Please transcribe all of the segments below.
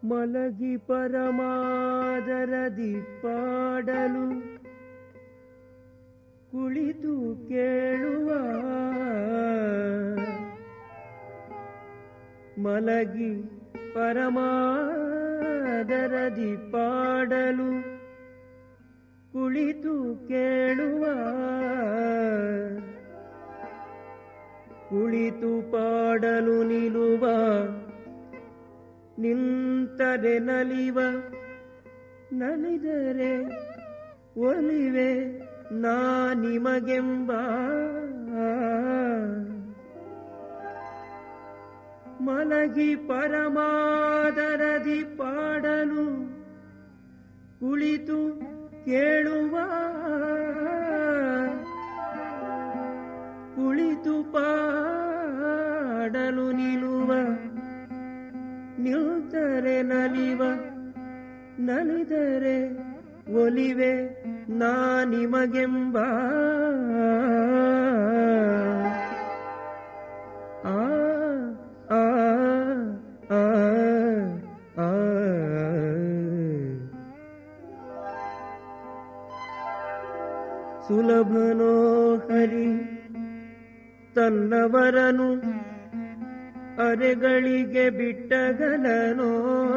ಮಲಗಿ ಪರಮಾದರದಿ ಪಾಡಲು ಕುಳಿತು ಕೇಳುವ ಮಲಗಿ ಪರಮಾದರದಿ ಪಾಡಲು ಕುಳಿತು ಕೇಳುವ ಕುಳಿತು ಪಾಡಲು ನಿಲುವ ನಿಂತರೆ ನಲಿವ ನಲಿದರೆ ಒಲಿವೆ ನಾ ನಿಮಗೆಂಬ ಮಲಗಿ ಪರಮಾದರದಿ ಪಾಡಲು ಕುಳಿತು ಕೇಳುವ ಕುಳಿತು ಪಾಡಲು ನಿಲುವ ನಿಲ್ತರೆ ನಲಿವ ನಲಿದರೆ ಒಲಿವೆ ನಾ ನಿಮಗೆಂಬ ಆ ಆ ಆ ಆ ಸುಲಭನೋ ಹರಿ ತನ್ನವರನು ಅರೆಗಳಿಗೆ ಬಿಟ್ಟಗಲನೋ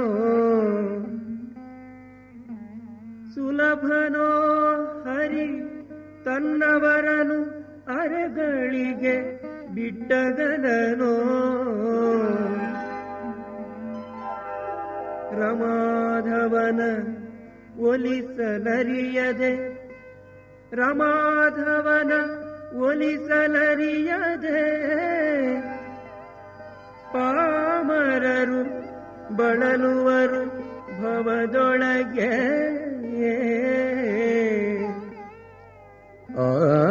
ಸುಲಭನೋ ಹರಿ ತನ್ನವರನು ಅರೆಗಳಿಗೆ ಬಿಟ್ಟಗಲನೋ ರಮಾಧವನ ಒಲಿಸಲರಿಯದೆ ರಮಾಧವನ ಒಲಿಸಲರಿಯದೆ ಪಾಮರರು ಬಳಲುವರು ಭವದೊಳಗೆ ಆ